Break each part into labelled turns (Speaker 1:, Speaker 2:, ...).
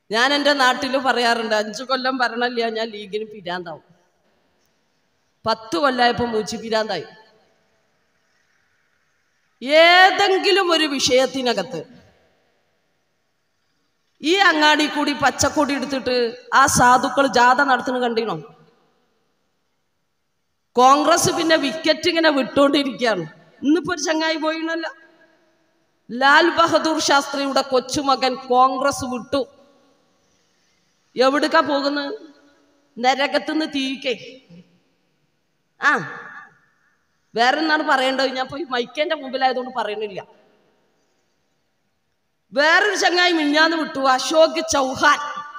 Speaker 1: ഞാൻ എൻ്റെ നാട്ടിൽ പറയാറുണ്ട് അഞ്ചു കൊല്ലം ഭരണമില്ല ഞാൻ ലീഗിന് പിരാന്താവും പത്ത് കൊല്ലമായപ്പോൾ മൂച്ചി പിരാന്തായി ഏതെങ്കിലും ഒരു വിഷയത്തിനകത്ത് ഈ അങ്ങാടി കൂടി പച്ചക്കൊടി എടുത്തിട്ട് ആ സാധുക്കൾ ജാഥ നടത്തുന്നത് കണ്ടിനോ കോൺഗ്രസ് പിന്നെ വിക്കറ്റ് ഇങ്ങനെ വിട്ടുകൊണ്ടിരിക്കുകയാണ് ഇന്നിപ്പോ ഒരു ചങ്ങായി പോയിണല്ലോ ലാൽ ബഹദൂർ ശാസ്ത്രിയുടെ കൊച്ചുമകൻ കോൺഗ്രസ് വിട്ടു എവിടുക്കാ പോകുന്നത് നരകത്തുനിന്ന് തീക്കേ ആ വേറെ എന്നാണ് പറയേണ്ടത് ഞാൻ പോയി മൈക്കേന്റെ മുമ്പിലായതുകൊണ്ട് പറയണില്ല വേറൊരു ചങ്ങായി മിഞ്ഞാന്ന് വിട്ടു അശോക് ചൗഹാൻ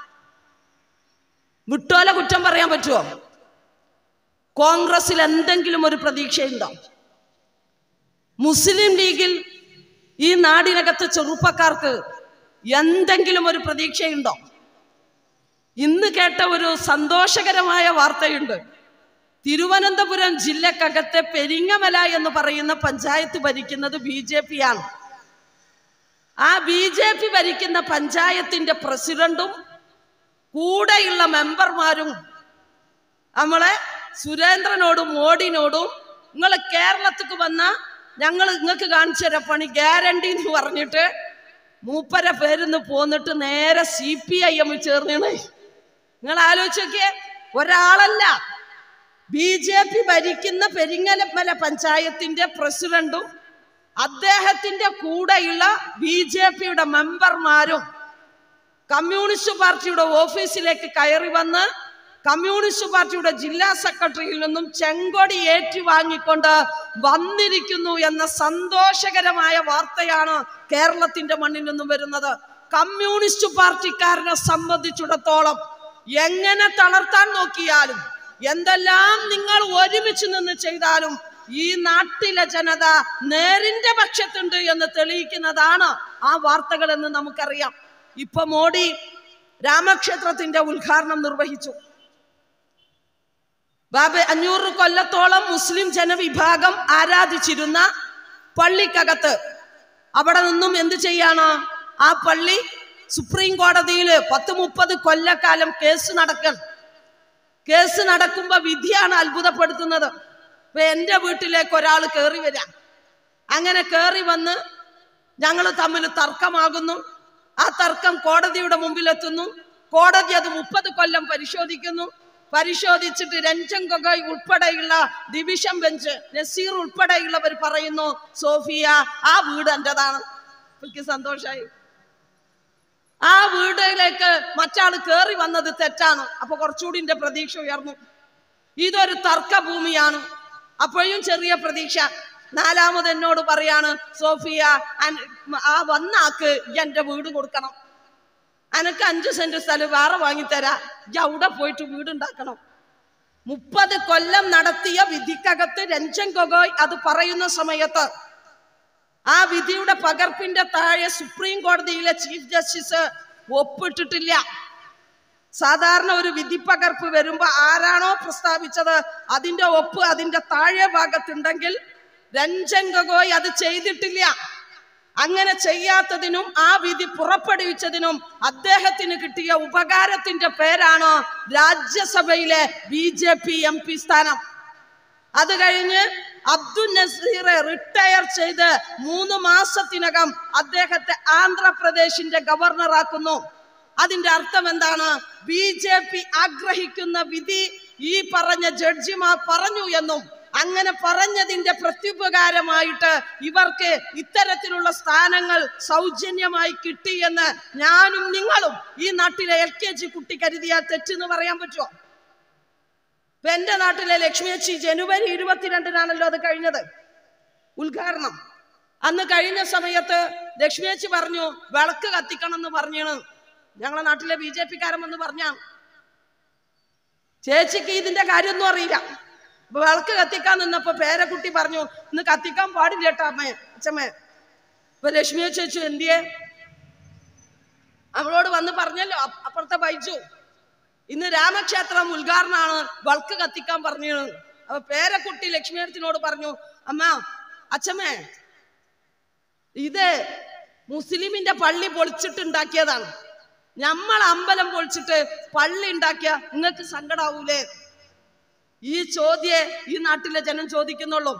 Speaker 1: വിട്ടോലെ കുറ്റം പറയാൻ പറ്റുമോ കോൺഗ്രസിൽ എന്തെങ്കിലും ഒരു പ്രതീക്ഷയുണ്ടോ മുസ്ലിം ലീഗിൽ ഈ നാടിനകത്ത് ചെറുപ്പക്കാർക്ക് എന്തെങ്കിലും ഒരു പ്രതീക്ഷയുണ്ടോ ഇന്ന് കേട്ട ഒരു സന്തോഷകരമായ വാർത്തയുണ്ട് തിരുവനന്തപുരം ജില്ലക്കകത്തെ പെരിങ്ങമല എന്ന് പറയുന്ന പഞ്ചായത്ത് ഭരിക്കുന്നത് ബി ജെ പി ആണ് ആ ബി ജെ പി ഭരിക്കുന്ന പഞ്ചായത്തിന്റെ പ്രസിഡന്റും കൂടെയുള്ള മെമ്പർമാരും നമ്മളെ സുരേന്ദ്രനോടും മോഡിനോടും നിങ്ങൾ കേരളത്തിക്ക് വന്ന ഞങ്ങൾ നിങ്ങൾക്ക് കാണിച്ചു തരാം പണി ഗ്യാരണ്ടി എന്ന് പറഞ്ഞിട്ട് മൂപ്പര പേരിന്ന് പോന്നിട്ട് നേരെ സി പി ഐ എം ചേർന്നാണ് നിങ്ങൾ ആലോചിച്ച് നോക്കിയേ ഒരാളല്ല ബി ജെ പി ഭരിക്കുന്ന പെരിങ്ങലമല പഞ്ചായത്തിന്റെ പ്രസിഡന്റും അദ്ദേഹത്തിന്റെ കൂടെയുള്ള ബി ജെ പിയുടെ മെമ്പർമാരും കമ്മ്യൂണിസ്റ്റ് പാർട്ടിയുടെ ഓഫീസിലേക്ക് കയറി വന്ന് കമ്മ്യൂണിസ്റ്റ് പാർട്ടിയുടെ ജില്ലാ സെക്രട്ടറിയിൽ നിന്നും ചെങ്കൊടി ഏറ്റുവാങ്ങിക്കൊണ്ട് വന്നിരിക്കുന്നു എന്ന സന്തോഷകരമായ വാർത്തയാണ് കേരളത്തിന്റെ മണ്ണിൽ നിന്നും വരുന്നത് കമ്മ്യൂണിസ്റ്റ് പാർട്ടിക്കാരനെ സംബന്ധിച്ചിടത്തോളം എങ്ങനെ തളർത്താൻ നോക്കിയാലും എന്തെല്ലാം നിങ്ങൾ ഒരുമിച്ച് നിന്ന് ചെയ്താലും ഈ നാട്ടിലെ ജനത നേരിന്റെ പക്ഷത്തുണ്ട് എന്ന് തെളിയിക്കുന്നതാണ് ആ വാർത്തകൾ എന്ന് നമുക്കറിയാം ഇപ്പൊ മോഡി രാമക്ഷേത്രത്തിന്റെ ഉദ്ഘാടനം നിർവഹിച്ചു ബാബ അഞ്ഞൂറ് കൊല്ലത്തോളം മുസ്ലിം ജനവിഭാഗം ആരാധിച്ചിരുന്ന പള്ളിക്കകത്ത് അവിടെ നിന്നും എന്ത് ചെയ്യാണ് ആ പള്ളി സുപ്രീം കോടതിയിൽ പത്ത് മുപ്പത് കൊല്ലക്കാലം കേസ് നടക്കൽ കേസ് നടക്കുമ്പോ വിധിയാണ് അത്ഭുതപ്പെടുത്തുന്നത് ഇപ്പൊ എന്റെ വീട്ടിലേക്ക് ഒരാൾ കയറി വരാം അങ്ങനെ കയറി വന്ന് ഞങ്ങൾ തമ്മിൽ തർക്കമാകുന്നു ആ തർക്കം കോടതിയുടെ മുമ്പിലെത്തുന്നു കോടതി അത് മുപ്പത് കൊല്ലം പരിശോധിക്കുന്നു പരിശോധിച്ചിട്ട് രഞ്ജൻ ഗൊഗോയ് ഉൾപ്പെടെയുള്ള ഡിവിഷൻ ബെഞ്ച് നസീർ ഉൾപ്പെടെയുള്ളവർ പറയുന്നു സോഫിയ ആ വീട് എന്റേതാണ് എനിക്ക് സന്തോഷായി ആ വീടിലേക്ക് മറ്റാൾ കയറി വന്നത് തെറ്റാണ് അപ്പൊ കുറച്ചുകൂടി എന്റെ പ്രതീക്ഷ ഉയർന്നു ഇതൊരു തർക്കഭൂമിയാണ് അപ്പോഴും ചെറിയ പ്രതീക്ഷ നാലാമത് എന്നോട് പറയാണ് സോഫിയ അൻ- ആ വന്ന ആക്ക് ഈ എന്റെ വീട് കൊടുക്കണം അനക്ക് അഞ്ച് സെന്റ് സ്ഥലം വേറെ വാങ്ങിത്തരാ ഈ അവിടെ പോയിട്ട് വീടുണ്ടാക്കണം മുപ്പത് കൊല്ലം നടത്തിയ വിധിക്കകത്ത് രഞ്ജൻ ഗൊഗോയ് അത് പറയുന്ന സമയത്ത് ആ വിധിയുടെ പകർപ്പിന്റെ താഴെ സുപ്രീം കോടതിയിലെ ചീഫ് ജസ്റ്റിസ് ഒപ്പിട്ടിട്ടില്ല സാധാരണ ഒരു വിധി പകർപ്പ് വരുമ്പോ ആരാണോ പ്രസ്താവിച്ചത് അതിന്റെ ഒപ്പ് അതിന്റെ താഴെ ഭാഗത്തുണ്ടെങ്കിൽ രഞ്ജൻ ഗൊഗോയ് അത് ചെയ്തിട്ടില്ല അങ്ങനെ ചെയ്യാത്തതിനും ആ വിധി പുറപ്പെടുവിച്ചതിനും അദ്ദേഹത്തിന് കിട്ടിയ ഉപകാരത്തിന്റെ പേരാണ് രാജ്യസഭയിലെ B J P M P സ്ഥാനം അത് കഴിഞ്ഞ് അബ്ദുൽ നസീറെ റിട്ടയർ ചെയ്ത് മൂന്ന് മാസത്തിനകം അദ്ദേഹത്തെ ആന്ധ്രാപ്രദേശിന്റെ ഗവർണറാക്കുന്നു അതിന്റെ അർത്ഥം എന്താണ് ബി ജെ പി ആഗ്രഹിക്കുന്ന വിധി ഈ പറഞ്ഞ ജഡ്ജിമാർ പറഞ്ഞു എന്നും അങ്ങനെ പറഞ്ഞതിന്റെ പ്രത്യുപകാരമായിട്ട് ഇവർക്ക് ഇത്തരത്തിലുള്ള സ്ഥാനങ്ങൾ സൗജന്യമായി കിട്ടി എന്ന് ഞാനും നിങ്ങളും ഈ നാട്ടിലെ എൽ കെ ജി കുട്ടി കരുതിയാൽ തെറ്റെന്ന് പറയാൻ പറ്റുമോ ഇപ്പൊ എന്റെ നാട്ടിലെ ലക്ഷ്മിയച്ചി ജനുവരി ഇരുപത്തിരണ്ടിനാണല്ലോ അത് കഴിഞ്ഞത് ഉദ്ഘാടനം അന്ന് കഴിഞ്ഞ സമയത്ത് ലക്ഷ്മിയച്ചി പറഞ്ഞു വിളക്ക് കത്തിക്കണം എന്ന് പറഞ്ഞാണ് ഞങ്ങളെ നാട്ടിലെ ബി ജെ പിക്കാരൻ വന്ന് പറഞ്ഞാണ് ചേച്ചിക്ക് ഇതിന്റെ കാര്യമൊന്നും അറിയില്ല അപ്പൊ വിളക്ക് കത്തിക്കാൻ നിന്നപ്പോ പേരക്കുട്ടി പറഞ്ഞു ഇന്ന് കത്തിക്കാൻ പാടില്ല കേട്ടോ അമ്മേ അച്ഛമ്മേ ഇപ്പൊ ലക്ഷ്മിയെ ചോദിച്ചു എന്തിയെ അവളോട് വന്ന് പറഞ്ഞല്ലോ അപ്പ- അപ്പുറത്തെ ബൈജു ഇന്ന് രാമക്ഷേത്രം ഉദ്ഘാടനമാണ് വിളക്ക് കത്തിക്കാൻ പറഞ്ഞു അപ്പൊ പേരക്കുട്ടി ലക്ഷ്മിയത്തിനോട് പറഞ്ഞു അമ്മ അച്ഛമ്മേ ഇത് മുസ്ലിമിന്റെ പള്ളി പൊളിച്ചിട്ടുണ്ടാക്കിയതാണ് നമ്മൾ അമ്പലം പൊളിച്ചിട്ട് പള്ളി ഉണ്ടാക്കിയ നിങ്ങൾക്ക് സങ്കടാവൂലേ ഈ ചോദ്യേ ഈ നാട്ടിലെ ജനം ചോദിക്കുന്നുള്ളൂ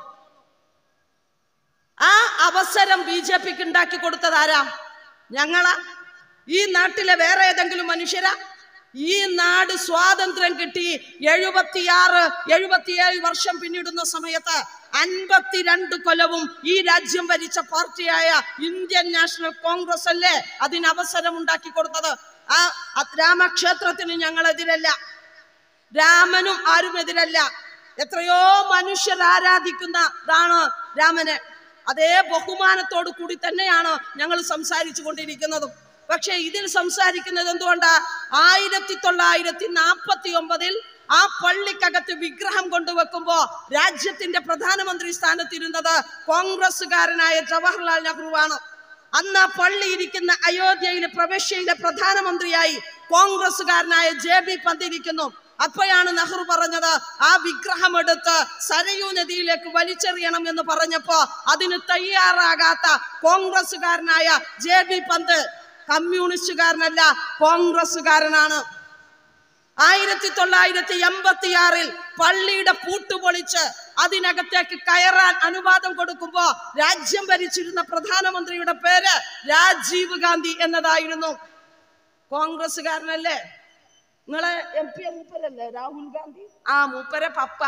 Speaker 1: ആ അവസരം ബി ജെ പിക്ക് ഉണ്ടാക്കി കൊടുത്തത് ആരാ ഞങ്ങളാ ഈ നാട്ടിലെ വേറെ ഏതെങ്കിലും മനുഷ്യരാ ഈ നാട് സ്വാതന്ത്ര്യം കിട്ടി എഴുപത്തിയാറ് എഴുപത്തിയേഴ് വർഷം പിന്നിടുന്ന സമയത്ത് അൻപത്തിരണ്ട് കൊല്ലവും ഈ രാജ്യം ഭരിച്ച പാർട്ടിയായ ഇന്ത്യൻ നാഷണൽ കോൺഗ്രസ് അല്ലേ അതിന് അവസരം ഉണ്ടാക്കി കൊടുത്തത് ആ അത് രാമക്ഷേത്രത്തിന് ഞങ്ങൾ എതിരല്ല രാമനും ആരും എതിരല്ല എത്രയോ മനുഷ്യർ ആരാധിക്കുന്നതാണ് രാമന് അതേ ബഹുമാനത്തോടു കൂടി തന്നെയാണ് ഞങ്ങൾ സംസാരിച്ചു കൊണ്ടിരിക്കുന്നതും പക്ഷെ ഇതിൽ സംസാരിക്കുന്നത് എന്തുകൊണ്ടാ ആയിരത്തി തൊള്ളായിരത്തി നാൽപ്പത്തി ഒമ്പതിൽ ആ പള്ളിക്കകത്ത് വിഗ്രഹം കൊണ്ടുവെക്കുമ്പോ രാജ്യത്തിന്റെ പ്രധാനമന്ത്രി സ്ഥാനത്തിരുന്നത് കോൺഗ്രസ്സുകാരനായ ജവഹർലാൽ നെഹ്റുവാണ് അന്ന് ആ പള്ളി ഇരിക്കുന്ന അയോധ്യയിലെ പ്രവിശ്യയിലെ പ്രധാനമന്ത്രിയായി കോൺഗ്രസ്സുകാരനായ ജെ ബി പന്ത് ഇരിക്കുന്നു അപ്പോഴാണ് നെഹ്റു പറഞ്ഞത് ആ വിഗ്രഹം എടുത്ത് സരയൂ നദിയിലേക്ക് വലിച്ചെറിയണം എന്ന് പറഞ്ഞപ്പോ അതിന് തയ്യാറാകാത്ത കോൺഗ്രസ്സുകാരനായ ജെ ബി പന്ത് കമ്മ്യൂണിസ്റ്റുകാരനല്ല കോൺഗ്രസ്സുകാരനാണ് ആയിരത്തി തൊള്ളായിരത്തി എൺപത്തിയാറിൽ പള്ളിയുടെ പൂട്ടുപൊളിച്ച് അതിനകത്തേക്ക് കയറാൻ അനുവാദം കൊടുക്കുമ്പോ രാജ്യം ഭരിച്ചിരുന്ന പ്രധാനമന്ത്രിയുടെ പേര് രാജീവ് ഗാന്ധി എന്നതായിരുന്നു കോൺഗ്രസ്സുകാരനല്ലേ നിങ്ങളെ എം പി മൂപ്പരല്ലേ രാഹുൽ ഗാന്ധി ആ മൂപ്പരെ പപ്പ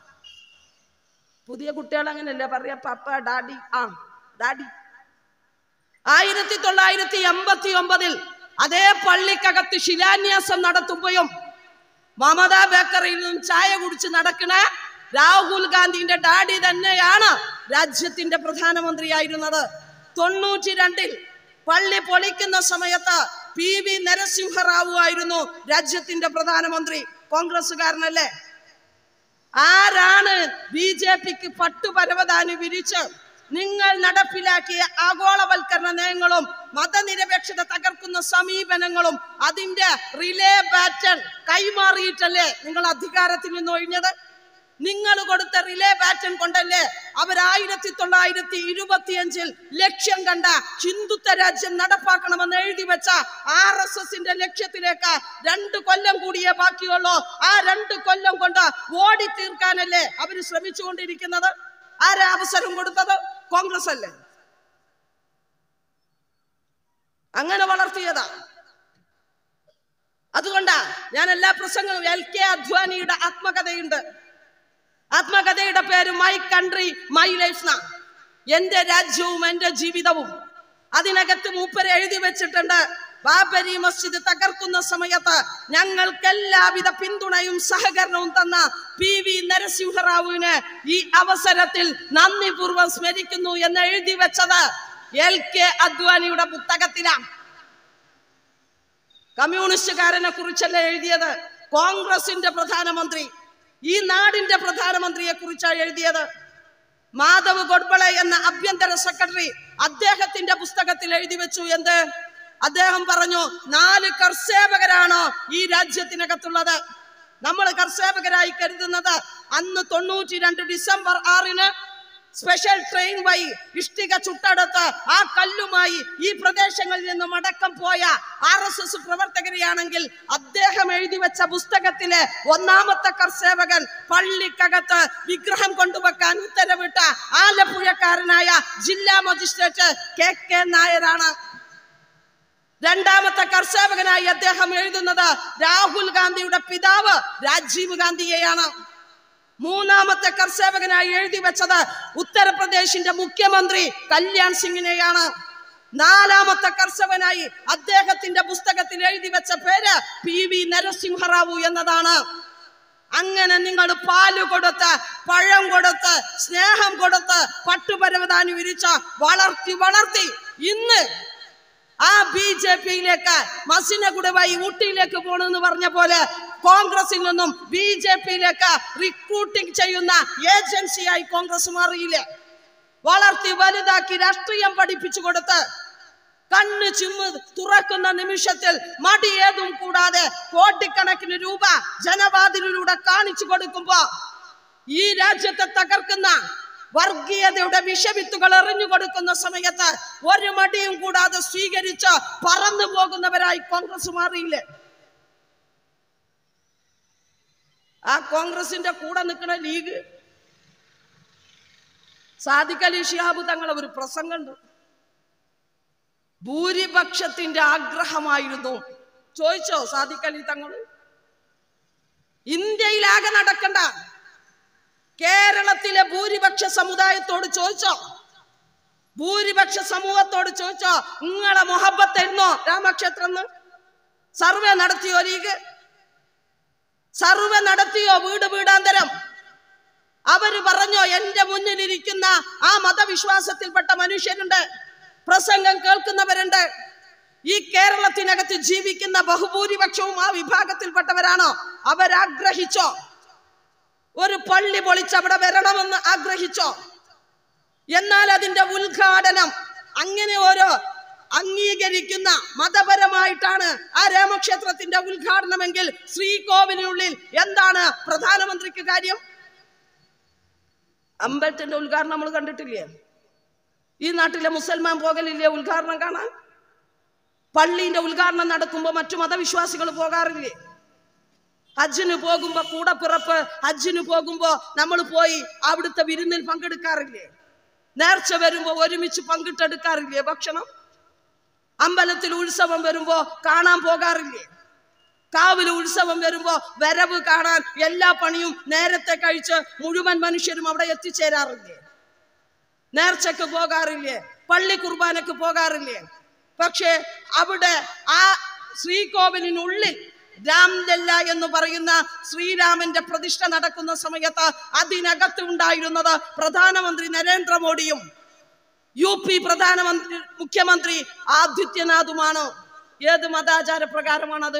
Speaker 1: പുതിയ കുട്ടികൾ അങ്ങനല്ലേ പറയാ പപ്പ ഡാഡി ആ ഡാഡി ആയിരത്തി തൊള്ളായിരത്തി എൺപത്തി ഒമ്പതിൽ അതേ പള്ളിക്കകത്ത് ശിലാന്യാസം നടത്തുമ്പോഴും മമതാ ബേക്കറിയിൽ നിന്നും ചായ കുടിച്ച് നടക്കണ രാഹുൽ ഗാന്ധിന്റെ ഡാഡി തന്നെയാണ് രാജ്യത്തിന്റെ പ്രധാനമന്ത്രിയായിരുന്നത് തൊണ്ണൂറ്റി രണ്ടിൽ പള്ളി പൊളിക്കുന്ന സമയത്ത് പി വി നരസിംഹറാവു ആയിരുന്നു രാജ്യത്തിന്റെ പ്രധാനമന്ത്രി കോൺഗ്രസ്സുകാരനല്ലേ ആരാണ് ബി ജെ പിക്ക് പട്ടുപരവതാനി വിരിച്ച് നിങ്ങൾ നടപ്പിലാക്കിയ ആഗോളവൽക്കരണ നയങ്ങളും മതനിരപേക്ഷത തകർക്കുന്ന സമീപനങ്ങളും അതിന്റെ റിലേ ബാറ്റൺ കൈമാറിയിട്ടല്ലേ നിങ്ങൾ അധികാരത്തിൽ നിന്ന് ഒഴിഞ്ഞത് നിങ്ങൾ കൊടുത്ത റിലേ ബാറ്റൺ കൊണ്ടല്ലേ അവർ ആയിരത്തി തൊള്ളായിരത്തി ഇരുപത്തിയഞ്ചിൽ ലക്ഷ്യം കണ്ട ഹിന്ദുത്വ രാജ്യം നടപ്പാക്കണമെന്ന് എഴുതി വെച്ച ആർ എസ് എസിന്റെ ലക്ഷ്യത്തിലേക്ക് രണ്ട് കൊല്ലം കൂടിയേ ബാക്കിയുള്ളൂ ആ രണ്ട് കൊല്ലം കൊണ്ട് ഓടി തീർക്കാനല്ലേ അവർ ശ്രമിച്ചുകൊണ്ടിരിക്കുന്നത് ആരാ അവസരം കൊടുത്തത് കോൺഗ്രസ് അല്ലേ അങ്ങനെ വളർത്തിയതാ അതുകൊണ്ടാ ഞാൻ എല്ലാ പ്രസംഗവും എൽ കെ അദ്വാനിയുടെ ആത്മകഥയുണ്ട് ആത്മകഥയുടെ പേര് മൈ കൺട്രി മൈ ലൈഫ് ന എന്റെ രാജ്യവും എന്റെ ജീവിതവും അതിനകത്ത് മൂപ്പര് എഴുതി വെച്ചിട്ടുണ്ട് ബാബരി മസ്ജിദ് തകർക്കുന്ന സമയത്ത് ഞങ്ങൾക്ക് എല്ലാവിധ പിന്തുണയും സഹകരണവും തന്ന പി വി നരസിംഹറാവുവിന് ഈ അവസരത്തിൽ നന്ദിപൂർവ്വം സ്മരിക്കുന്നു എന്ന് എഴുതി വെച്ചത് എൽ കെ അദ്വാനിയുടെ പുസ്തകത്തിലാണ് കമ്മ്യൂണിസ്റ്റുകാരനെ കുറിച്ചല്ല എഴുതിയത് കോൺഗ്രസിന്റെ പ്രധാനമന്ത്രി ഈ നാടിന്റെ പ്രധാനമന്ത്രിയെ കുറിച്ചാണ് എഴുതിയത് മാധവ് ഗോഡ്ബളെ എന്ന ആഭ്യന്തര സെക്രട്ടറി അദ്ദേഹത്തിന്റെ പുസ്തകത്തിൽ എഴുതി വെച്ചു എന്ത് അദ്ദേഹം പറഞ്ഞു നാല് കർസേവകരാണ് ഈ രാജ്യത്തിനകത്തുള്ളത് നമ്മൾ കർസേവകരായി കരുതുന്നത് അന്ന് തൊണ്ണൂറ്റി രണ്ട് ഡിസംബർ ആറിന് സ്പെഷ്യൽ ട്രെയിൻ വഴി ഇഷ്ടിക ചുട്ടെടുത്ത് ആ കല്ലുമായി ഈ പ്രദേശങ്ങളിൽ നിന്നും അടക്കം പോയ ആർ എസ് എസ് പ്രവർത്തകരെയാണെങ്കിൽ അദ്ദേഹം എഴുതി വെച്ച പുസ്തകത്തിലെ ഒന്നാമത്തെ കർസേവകൻ പള്ളിക്കകത്ത് വിഗ്രഹം കൊണ്ടുവെക്കാൻ ഉത്തരവിട്ട ആലപ്പുഴക്കാരനായ ജില്ലാ മജിസ്ട്രേറ്റ് കെ കെ നായരാണ് രണ്ടാമത്തെ കർഷകനായി അദ്ദേഹം എഴുതുന്നത് രാഹുൽ ഗാന്ധിയുടെ പിതാവ് രാജീവ് ഗാന്ധിയെയാണ് മൂന്നാമത്തെ കർഷകനായി എഴുതി വെച്ചത് ഉത്തർപ്രദേശിന്റെ മുഖ്യമന്ത്രി കല്യാൺ സിംഗിനെയാണ് നാലാമത്തെ കർഷകനായി അദ്ദേഹത്തിന്റെ പുസ്തകത്തിൽ എഴുതി വെച്ച പേര് പി വി നരസിംഹറാവു എന്നതാണ് അങ്ങനെ നിങ്ങൾ പാല് കൊടുത്ത് പഴം കൊടുത്ത് സ്നേഹം കൊടുത്ത് പട്ടുപരവതാനി വിരിച്ച വളർത്തി വളർത്തി ഇന്ന് ആ ബി ജെ പിയിലേക്ക് മസിനഗുഡ വഴി ഊട്ടിയിലേക്ക് പോകണമെന്ന് പറഞ്ഞ പോലെ കോൺഗ്രസിൽ നിന്നും ബി ജെ പിയിലേക്ക് റിക്രൂട്ടിംഗ് ചെയ്യുന്ന ഏജൻസിയായി കോൺഗ്രസ് മാറിയില്ലേ വളർത്തി വലുതാക്കി രാഷ്ട്രീയം പഠിപ്പിച്ചു കൊടുത്ത് കണ്ണ് ചിമ്മ് തുറക്കുന്ന നിമിഷത്തിൽ മടി ഏതും കൂടാതെ കോടിക്കണക്കിന് രൂപ ജനവാതിലിലൂടെ കാണിച്ചു കൊടുക്കുമ്പോ ഈ രാജ്യത്തെ തകർക്കുന്ന വർഗീയതയുടെ വിഷവിത്തുകൾ എറിഞ്ഞു കൊടുക്കുന്ന സമയത്ത് ഒരു മടിയും കൂടാതെ സ്വീകരിച്ച് പറന്നു പോകുന്നവരായി കോൺഗ്രസ് മാറിയില്ലേ ആ കോൺഗ്രസിന്റെ കൂടെ നിൽക്കുന്ന ലീഗ് സാദിഖ് അലി ഷിഹാബ് തങ്ങളെ ഒരു പ്രസംഗമുണ്ട് ഭൂരിപക്ഷത്തിന്റെ ആഗ്രഹമായിരുന്നു ചോദിച്ചോ സാദിഖ് അലി തങ്ങൾ ഇന്ത്യയിലാകെ നടക്കണ്ട കേരളത്തിലെ ഭൂരിപക്ഷ സമുദായത്തോട് ചോദിച്ചോ ഭൂരിപക്ഷ സമൂഹത്തോട് ചോദിച്ചോ നിങ്ങളെ മൊഹബത്തായിരുന്നോ രാമക്ഷേത്രം സർവേ നടത്തിയോ ലീഗ് സർവേ നടത്തിയോ വീട് വീടാന്തരം അവര് പറഞ്ഞോ എന്റെ മുന്നിലിരിക്കുന്ന ആ മതവിശ്വാസത്തിൽപ്പെട്ട മനുഷ്യരുണ്ട് പ്രസംഗം കേൾക്കുന്നവരുണ്ട് ഈ കേരളത്തിനകത്ത് ജീവിക്കുന്ന ബഹുഭൂരിപക്ഷവും ആ വിഭാഗത്തിൽപ്പെട്ടവരാണോ അവരാഗ്രഹിച്ചോ ഒരു പള്ളി പൊളിച്ച് അവിടെ വരണമെന്ന് ആഗ്രഹിച്ചോ എന്നാൽ അതിന്റെ ഉദ്ഘാടനം അങ്ങനെ ഓരോ അംഗീകരിക്കുന്ന മതപരമായിട്ടാണ് ആ രാമക്ഷേത്രത്തിന്റെ ഉദ്ഘാടനമെങ്കിൽ ശ്രീകോവിലിനുള്ളിൽ എന്താണ് പ്രധാനമന്ത്രിക്ക് കാര്യം അമ്പലത്തിന്റെ ഉദ്ഘാടനം നമ്മൾ കണ്ടിട്ടില്ലേ ഈ നാട്ടിലെ മുസൽമാൻ പോകലില്ലേ ഉദ്ഘാടനം കാണാൻ പള്ളീന്റെ ഉദ്ഘാടനം നടക്കുമ്പോൾ മറ്റു മതവിശ്വാസികൾ പോകാറില്ലേ ഹജ്ജിന് പോകുമ്പോ കൂടെ പിറപ്പ് ഹജ്ജിന് പോകുമ്പോ നമ്മൾ പോയി അവിടുത്തെ വിരുന്നിൽ പങ്കെടുക്കാറില്ലേ നേർച്ച വരുമ്പോ ഒരുമിച്ച് പങ്കിട്ടെടുക്കാറില്ലേ ഭക്ഷണം അമ്പലത്തിൽ ഉത്സവം വരുമ്പോ കാണാൻ പോകാറില്ലേ കാവിൽ ഉത്സവം വരുമ്പോ വരവ് കാണാൻ എല്ലാ പണിയും നേരത്തെ കഴിച്ച് മുഴുവൻ മനുഷ്യരും അവിടെ എത്തിച്ചേരാറില്ലേ നേർച്ചക്ക് പോകാറില്ലേ പള്ളി കുർബാനക്ക് പോകാറില്ലേ പക്ഷേ അവിടെ ആ ശ്രീകോവിലിനുള്ളിൽ രാംലല്ല എന്ന് പറയുന്ന ശ്രീരാമന്റെ പ്രതിഷ്ഠ നടക്കുന്ന സമയത്ത് അതിനകത്ത് ഉണ്ടായിരുന്നത് പ്രധാനമന്ത്രി നരേന്ദ്രമോദിയും യു പി പ്രധാനമന്ത്രി മുഖ്യമന്ത്രി ആദിത്യനാഥുമാണ് ഏത് മതാചാര പ്രകാരമാണത്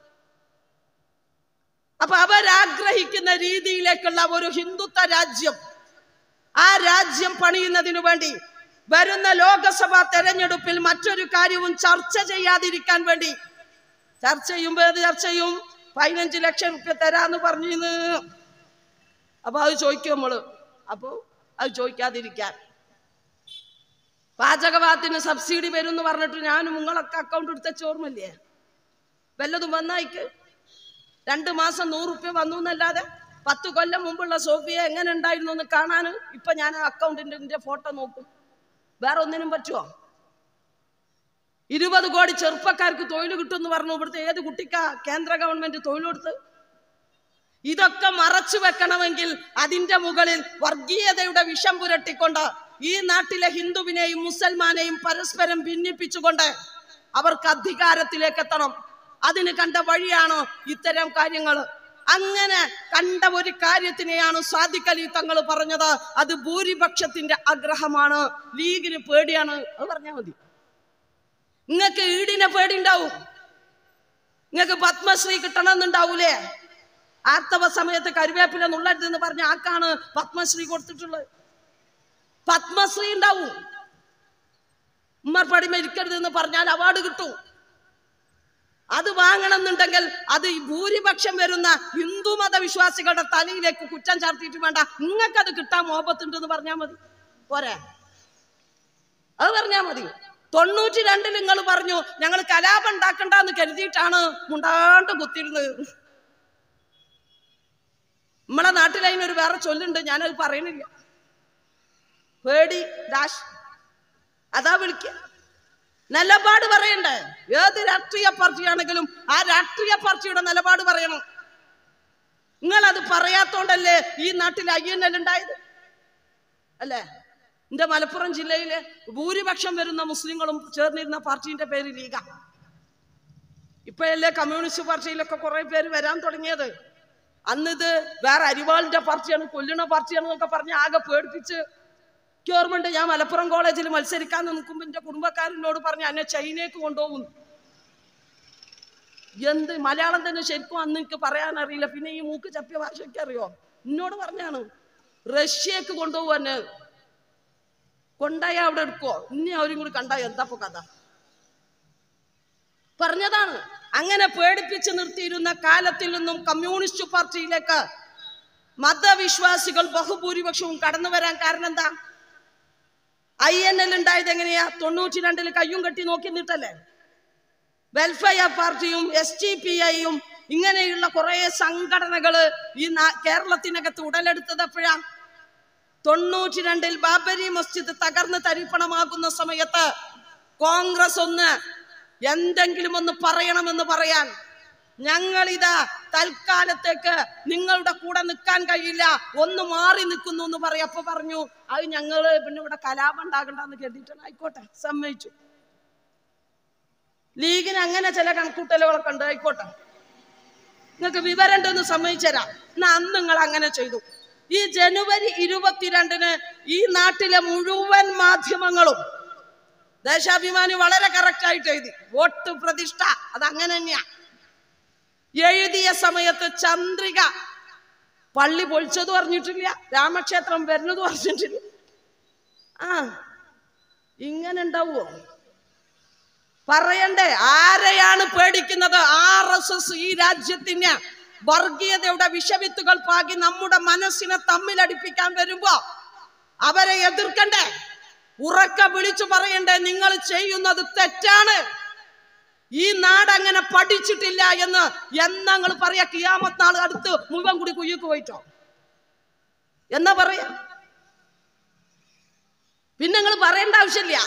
Speaker 1: അപ്പൊ അവരാഗ്രഹിക്കുന്ന രീതിയിലേക്കുള്ള ഒരു ഹിന്ദുത്വ രാജ്യം ആ രാജ്യം പണിയുന്നതിനു വേണ്ടി വരുന്ന ലോകസഭാ തെരഞ്ഞെടുപ്പിൽ മറ്റൊരു കാര്യവും ചർച്ച ചെയ്യാതിരിക്കാൻ വേണ്ടി ചർച്ച ചെയ്യുമ്പോ ഏത് ചർച്ച ചെയ്യും പതിനഞ്ച് ലക്ഷം റുപ്യ തരാന്ന് പറഞ്ഞിന്ന് അപ്പൊ അത് ചോദിക്കും നമ്മള് അപ്പൊ അത് ചോദിക്കാതിരിക്കാൻ പാചകവാദത്തിന് സബ്സിഡി വരും എന്ന് പറഞ്ഞിട്ട് ഞാനും നിങ്ങളൊക്കെ അക്കൗണ്ട് എടുത്ത ചോർമല്ലേ വല്ലതും വന്നായിക്ക് രണ്ട് മാസം നൂറ് റുപ്യ വന്നു എന്നല്ലാതെ പത്ത് കൊല്ലം മുമ്പുള്ള സോഫിയ എങ്ങനെ ഉണ്ടായിരുന്നു എന്ന് കാണാൻ ഇപ്പൊ ഞാൻ അക്കൗണ്ടിന്റെ ഫോട്ടോ നോക്കും വേറെ ഒന്നിനും പറ്റുമോ ഇരുപത് കോടി ചെറുപ്പക്കാർക്ക് തൊഴിൽ കിട്ടുമെന്ന് പറഞ്ഞു ഇവിടുത്തെ ഏത് കുട്ടിക്കാ കേന്ദ്ര ഗവൺമെന്റ് തൊഴിൽ കൊടുത്ത് ഇതൊക്കെ മറച്ചു വെക്കണമെങ്കിൽ അതിന്റെ മുകളിൽ വർഗീയതയുടെ വിഷം പുരട്ടിക്കൊണ്ട് ഈ നാട്ടിലെ ഹിന്ദുവിനെയും മുസൽമാനെയും പരസ്പരം ഭിന്നിപ്പിച്ചുകൊണ്ട് അവർക്ക് അധികാരത്തിലേക്ക് എത്തണം അതിന് കണ്ട വഴിയാണോ ഇത്തരം കാര്യങ്ങൾ അങ്ങനെ കണ്ട ഒരു കാര്യത്തിനെയാണ് സാദിഖ് അലി തങ്ങൾ പറഞ്ഞത് അത് ഭൂരിപക്ഷത്തിന്റെ ആഗ്രഹമാണ് ലീഗിന് പേടിയാണ് അത് പറഞ്ഞാൽ മതി നിങ്ങൾക്ക് ഈടിനെ പേടിണ്ടാവും നിങ്ങൾക്ക് പത്മശ്രീ കിട്ടണമെന്നുണ്ടാവൂലേ ആർത്തവ സമയത്ത് കരുവേപ്പില നുള്ളരുതെന്ന് പറഞ്ഞ ആക്കാണ് പത്മശ്രീ കൊടുത്തിട്ടുള്ളത് പത്മശ്രീ ഉണ്ടാവും ഉമ്മർപ്പടി മരിക്കരുതെന്ന് പറഞ്ഞാൽ അവാർഡ് കിട്ടും അത് വാങ്ങണമെന്നുണ്ടെങ്കിൽ അത് ഈ ഭൂരിപക്ഷം വരുന്ന ഹിന്ദു മത വിശ്വാസികളുടെ തലയിലേക്ക് കുറ്റം ചാർത്തിയിട്ട് വേണ്ട നിങ്ങൾക്കത് കിട്ടാൻ മോപത്തുണ്ടെന്ന് പറഞ്ഞാൽ മതി പോരെ അത് പറഞ്ഞാൽ മതി തൊണ്ണൂറ്റി രണ്ടിൽ നിങ്ങൾ പറഞ്ഞു ഞങ്ങൾ കലാപം ഉണ്ടാക്കണ്ടെന്ന് കരുതിയിട്ടാണ് മുണ്ടാണ്ട് കുത്തിരുന്നത് നമ്മളെ നാട്ടിൽ അതിനൊരു വേറെ ചൊല്ലുണ്ട് ഞാനത് പറയണില്ല പേടി ഡാഷ് അതാ വിളിക്ക നിലപാട് പറയണ്ടേ ഏത് രാഷ്ട്രീയ പാർട്ടിയാണെങ്കിലും ആ രാഷ്ട്രീയ പാർട്ടിയുടെ നിലപാട് പറയണം നിങ്ങൾ അത് പറയാത്തോണ്ടല്ലേ ഈ നാട്ടിൽ ഐ എൻ എൽ ഉണ്ടായത് അല്ലേ എന്റെ മലപ്പുറം ജില്ലയിലെ ഭൂരിപക്ഷം വരുന്ന മുസ്ലിങ്ങളും ചേർന്നിരുന്ന പാർട്ടിന്റെ പേര് ലീഗ ഇപ്പോഴല്ലേ കമ്മ്യൂണിസ്റ്റ് പാർട്ടിയിലൊക്കെ കുറെ പേര് വരാൻ തുടങ്ങിയത് അന്ന് ഇത് വേറെ അരിവാളിന്റെ പാർട്ടിയാണ് കൊല്ലുന്ന പാർട്ടിയാണെന്നൊക്കെ പറഞ്ഞ് ആകെ പേടിപ്പിച്ച് എനിക്ക് ഓർമ്മയുണ്ട് ഞാൻ മലപ്പുറം കോളേജിൽ മത്സരിക്കാൻ നിൽക്കുമ്പോൾ എന്റെ കുടുംബക്കാരനോട് പറഞ്ഞ് എന്നെ ചൈനയ്ക്ക് കൊണ്ടുപോകും എന്ത് മലയാളം തന്നെ ശരിക്കും അന്ന് എനിക്ക് പറയാൻ അറിയില്ല പിന്നെ ഈ മൂക്ക് ചപ്പിയ ഭാഷയ്ക്ക് അറിയോ എന്നോട് പറഞ്ഞാണ് റഷ്യക്ക് കൊണ്ടുപോകും എന്നെ കൊണ്ടായ അവിടെ എടുക്കോ ഇനി അവരും കൂടി കണ്ടായ എന്താ ഇപ്പൊ കഥ പറഞ്ഞതാണ് അങ്ങനെ പേടിപ്പിച്ച് നിർത്തിയിരുന്ന കാലത്തിൽ നിന്നും കമ്മ്യൂണിസ്റ്റ് പാർട്ടിയിലേക്ക് മതവിശ്വാസികൾ ബഹുഭൂരിപക്ഷവും കടന്നു വരാൻ കാരണം എന്താ ഐ എൻ എൽ ഉണ്ടായത് എങ്ങനെയാ തൊണ്ണൂറ്റി രണ്ടില് കയ്യും കെട്ടി നോക്കി നിട്ടല്ലേ വെൽഫെയർ പാർട്ടിയും എസ് ടി പി ഐയും ഇങ്ങനെയുള്ള കുറെ സംഘടനകള് ഈ നാ- കേരളത്തിനകത്ത് ഉടലെടുത്തത് എപ്പോഴാ തൊണ്ണൂറ്റി രണ്ടിൽ ബാബരി മസ്ജിദ് തകർന്ന് തരിപ്പണമാകുന്ന സമയത്ത് കോൺഗ്രസ് ഒന്ന് എന്തെങ്കിലും ഒന്ന് പറയണമെന്ന് പറയാൻ ഞങ്ങളിതാ തൽക്കാലത്തേക്ക് നിങ്ങളുടെ കൂടെ നിൽക്കാൻ കഴിയില്ല ഒന്ന് മാറി നിൽക്കുന്നു എന്ന് പറയപ്പോ പറഞ്ഞു അത് ഞങ്ങള് പിന്നെ ഇവിടെ കലാപം ഉണ്ടാകണ്ടെന്ന് കരുതിയിട്ടാണ് ആയിക്കോട്ടെ സമ്മതിച്ചു ലീഗിന് അങ്ങനെ ചില കണക്കൂട്ടലുകളൊക്കെ ഉണ്ട് ആയിക്കോട്ടെ നിങ്ങൾക്ക് വിവരം ഉണ്ടെന്ന് സമ്മതിച്ചുതരാം എന്നാ അന്ന് നിങ്ങൾ അങ്ങനെ ചെയ്തു ഈ ജനുവരി ഇരുപത്തിരണ്ടിന് ഈ നാട്ടിലെ മുഴുവൻ മാധ്യമങ്ങളും ദേശാഭിമാനി വളരെ കറക്റ്റ് ആയിട്ട് എഴുതി വോട്ട് പ്രതിഷ്ഠ അത് അങ്ങനെ തന്നെയാ എഴുതിയ സമയത്ത് ചന്ദ്രിക പള്ളി പൊളിച്ചത് പറഞ്ഞിട്ടില്ല രാമക്ഷേത്രം വരുന്നത് പറഞ്ഞിട്ടില്ല ആ ഇങ്ങനെ ഉണ്ടാവുമോ പറയണ്ടേ ആരെയാണ് പേടിക്കുന്നത് ആർ എസ് എസ് ഈ രാജ്യത്തിന് വർഗീയതയുടെ വിഷവിത്തുകൾ പാകി നമ്മുടെ മനസ്സിനെ തമ്മിലടിപ്പിക്കാൻ വരുമ്പോ അവരെ എതിർക്കണ്ടേ ഉറക്ക വിളിച്ചു പറയണ്ടേ നിങ്ങൾ ചെയ്യുന്നത് തെറ്റാണ് ഈ നാട് അങ്ങനെ പഠിച്ചിട്ടില്ല എന്ന് എന്നങ്ങൾ പറയാ കിയാമത്ത് നാൾ അടുത്ത് മുഴുവൻ കൂടി കുയ്യക്ക് പോയിട്ടോ എന്നാ പറയാ പിന്നെ നിങ്ങൾ പറയേണ്ട ആവശ്യമില്ല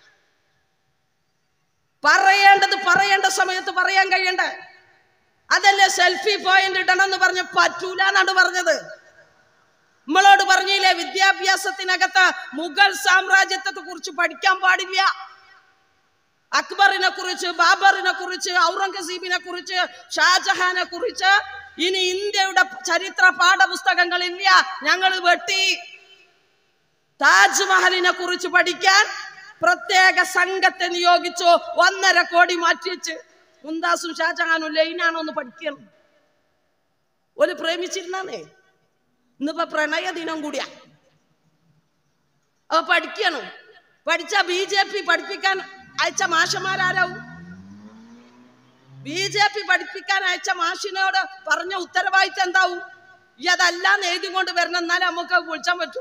Speaker 1: പറയേണ്ടത് പറയേണ്ട സമയത്ത് പറയാൻ കഴിയണ്ടേ അതല്ലേ സെൽഫി പോയിന്റ് ഇടണം എന്ന് പറഞ്ഞ പറ്റൂല എന്നാണ് പറഞ്ഞത് നമ്മളോട് പറഞ്ഞില്ലേ വിദ്യാഭ്യാസത്തിനകത്ത് മുഗൾ സാമ്രാജ്യത്തെ കുറിച്ച് പഠിക്കാൻ പാടില്ല അക്ബറിനെ കുറിച്ച് ബാബറിനെ കുറിച്ച് ഔറംഗസീബിനെ കുറിച്ച് ഷാജഹാനെ കുറിച്ച് ഇനി ഇന്ത്യയുടെ ചരിത്ര പാഠപുസ്തകങ്ങളില്ല ഞങ്ങൾ വെട്ടി താജ്മഹലിനെ കുറിച്ച് പഠിക്കാൻ പ്രത്യേക സംഘത്തെ നിയോഗിച്ചു ഒന്നര കോടി മാറ്റിവെച്ച് മുന്താസും ഷാജഹാനും ലൈനാണോ ഒന്ന് പഠിക്കണം ഒരു പ്രേമിച്ചിരുന്നേ ഇന്നിപ്പോ പ്രണയ ദിനം കൂടിയാ അപ്പൊ പഠിക്കണം പഠിച്ച ബി ജെ പി പഠിപ്പിക്കാൻ അയച്ച മാഷന്മാരാരാവും ബി ജെ പി പഠിപ്പിക്കാൻ അയച്ച മാഷിനോട് പറഞ്ഞ ഉത്തരവാദിത്തം എന്താവും ഈ അതെല്ലാം എഴുതി കൊണ്ട് വരണം എന്നാലേ നമുക്ക് വിളിച്ചാൻ പറ്റൂ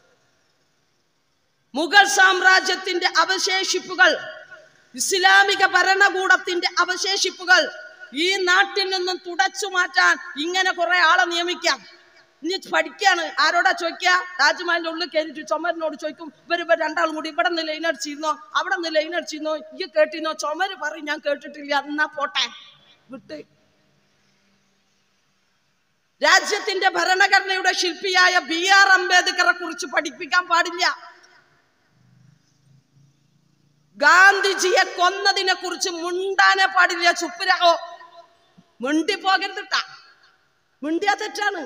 Speaker 1: മുഗൾ സാമ്രാജ്യത്തിന്റെ അവശേഷിപ്പുകൾ ഇസ്ലാമിക ഭരണകൂടത്തിന്റെ അവശേഷിപ്പുകൾ ഈ നാട്ടിൽ നിന്നും തുടച്ചു മാറ്റാൻ ഇങ്ങനെ കുറെ ആളെ നിയമിക്കാം ഇനി പഠിക്കാണ് ആരോടാ ചോദിക്കുക താജ്മഹലിന്റെ ഉള്ളിൽ കയറിയിട്ട് ചുമരിനോട് ചോദിക്കും ഇവർ ഇവർ രണ്ടാളും കൂടി ഇവിടെ നിന്ന് ലൈൻ അടിച്ചിരുന്നോ അവിടെ നിന്ന് ലൈൻ അടിച്ചിരുന്നോ ഈ കേട്ടിരുന്നോ ചുമര് പറയും ഞാൻ കേട്ടിട്ടില്ല എന്നാ പോട്ടെ വിട്ട് രാജ്യത്തിന്റെ ഭരണഘടനയുടെ ശില്പിയായ ബി ആർ അംബേദ്കറെ കുറിച്ച് പഠിപ്പിക്കാൻ പാടില്ല ഗാന്ധിജിയെ കൊന്നതിനെ കുറിച്ച് മുണ്ടാനെ പാടില്ല ചുപ്പുരാവോ മിണ്ടി പോകരുതിട്ട മിണ്ടിയാ തെറ്റാണ്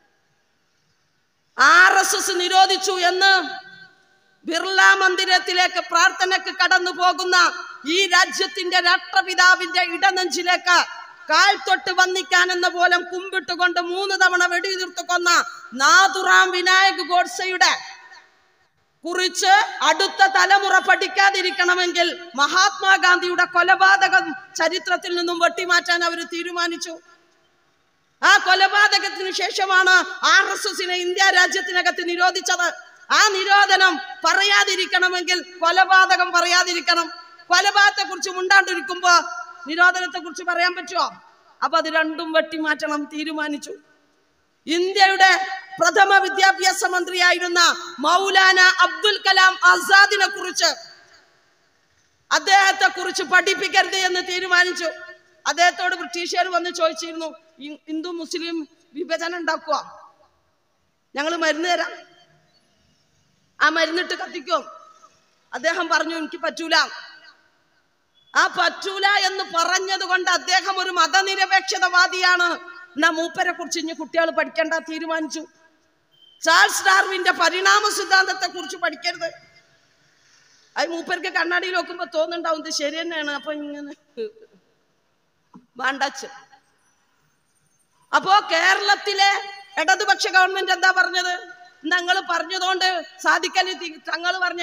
Speaker 1: ആർ എസ് എസ് നിരോധിച്ചു എന്ന് ബിർള മന്ദിരത്തിലേക്ക് പ്രാർത്ഥനയ്ക്ക് കടന്നു പോകുന്ന ഈ രാജ്യത്തിന്റെ രാഷ്ട്രപിതാവിന്റെ ഇടനെഞ്ചിലേക്ക് കാൽ തൊട്ട് വന്നിക്കാൻ എന്ന പോലെ കുമ്പിട്ടുകൊണ്ട് മൂന്ന് തവണ വെടിയുതിർത്ത് കൊന്ന നാതുറാം വിനായക് ഗോഡ്സയുടെ കുറിച്ച് അടുത്ത തലമുറ പഠിക്കാതിരിക്കണമെങ്കിൽ മഹാത്മാഗാന്ധിയുടെ കൊലപാതകം ചരിത്രത്തിൽ നിന്നും വെട്ടിമാറ്റാൻ അവർ തീരുമാനിച്ചു ആ കൊലപാതകത്തിന് ശേഷമാണ് ആർ എസ് എസിനെ ഇന്ത്യ രാജ്യത്തിനകത്ത് നിരോധിച്ചത് ആ നിരോധനം പറയാതിരിക്കണമെങ്കിൽ കൊലപാതകം പറയാതിരിക്കണം കൊലപാതകത്തെ കുറിച്ച് മുണ്ടാണ്ടിരിക്കുമ്പോ നിരോധനത്തെ കുറിച്ച് പറയാൻ പറ്റുമോ അപ്പൊ അത് രണ്ടും വെട്ടിമാറ്റണം തീരുമാനിച്ചു ഇന്ത്യയുടെ പ്രഥമ വിദ്യാഭ്യാസ മന്ത്രിയായിരുന്ന മൗലാന അബ്ദുൽ കലാം ആസാദിനെ കുറിച്ച് അദ്ദേഹത്തെ കുറിച്ച് പഠിപ്പിക്കരുത് എന്ന് തീരുമാനിച്ചു അദ്ദേഹത്തോട് ബ്രിട്ടീഷുകാർ വന്ന് ചോദിച്ചിരുന്നു "ഈ ഹിന്ദു മുസ്ലിം വിഭജനം ഉണ്ടാക്കുക ഞങ്ങൾ മരുന്ന് തരാം ആ മരുന്നിട്ട് കത്തിക്കും അദ്ദേഹം പറഞ്ഞു എനിക്ക് പറ്റൂല ആ പറ്റൂല എന്ന് പറഞ്ഞത് കൊണ്ട് അദ്ദേഹം ഒരു മതനിരപേക്ഷതവാദിയാണ് എന്നാ മൂപ്പരെ കുറിച്ച് ഇനി കുട്ടികൾ പഠിക്കേണ്ട തീരുമാനിച്ചു ചാൾസ് ഡാർവിന്റെ പരിണാമ സിദ്ധാന്തത്തെ കുറിച്ച് പഠിക്കരുത് അത് മൂപ്പർക്ക് കണ്ണാടിയിൽ നോക്കുമ്പോ തോന്നുന്നുണ്ടാവും ഇത് ശരി തന്നെയാണ് അപ്പൊ ഇങ്ങനെ വേണ്ടച്ച് അപ്പോ കേരളത്തിലെ ഇടതുപക്ഷ ഗവൺമെന്റ് എന്താ പറഞ്ഞത് ഞങ്ങൾ പറഞ്ഞതുകൊണ്ട് സാധിക്കലി തങ്ങൾ പറഞ്ഞ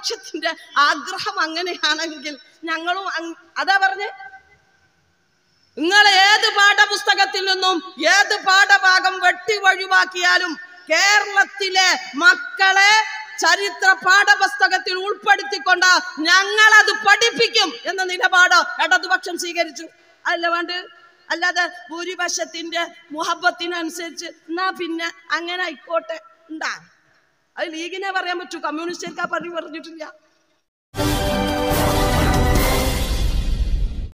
Speaker 1: മഹാഭൂരിപക്ഷത്തിന്റെ ആഗ്രഹം അങ്ങനെയാണെങ്കിൽ ഞങ്ങളും അങ്- അതാ പറഞ്ഞേ നിങ്ങൾ ഏത് പാഠപുസ്തകത്തിൽ നിന്നും ഏത് പാഠഭാഗം വെട്ടി ഒഴിവാക്കിയാലും കേരളത്തിലെ മക്കളെ ചരിത്ര പാഠപുസ്തകത്തിൽ ഉൾപ്പെടുത്തിക്കൊണ്ട് ഞങ്ങളത് പഠിപ്പിക്കും എന്ന നിലപാട് ഇടതുപക്ഷം സ്വീകരിച്ചു അല്ല വേണ്ട അല്ലാതെ ഭൂരിപക്ഷത്തിന്റെ മുഹബത്തിനനുസരിച്ച് എന്നാ പിന്നെ അങ്ങനെ ആയിക്കോട്ടെ ഉണ്ടാ അത് ലീഗിനെ പറയാൻ പറ്റൂ കമ്മ്യൂണിസ്റ്റുകാർക്ക് ആ പണി പറഞ്ഞിട്ടില്ല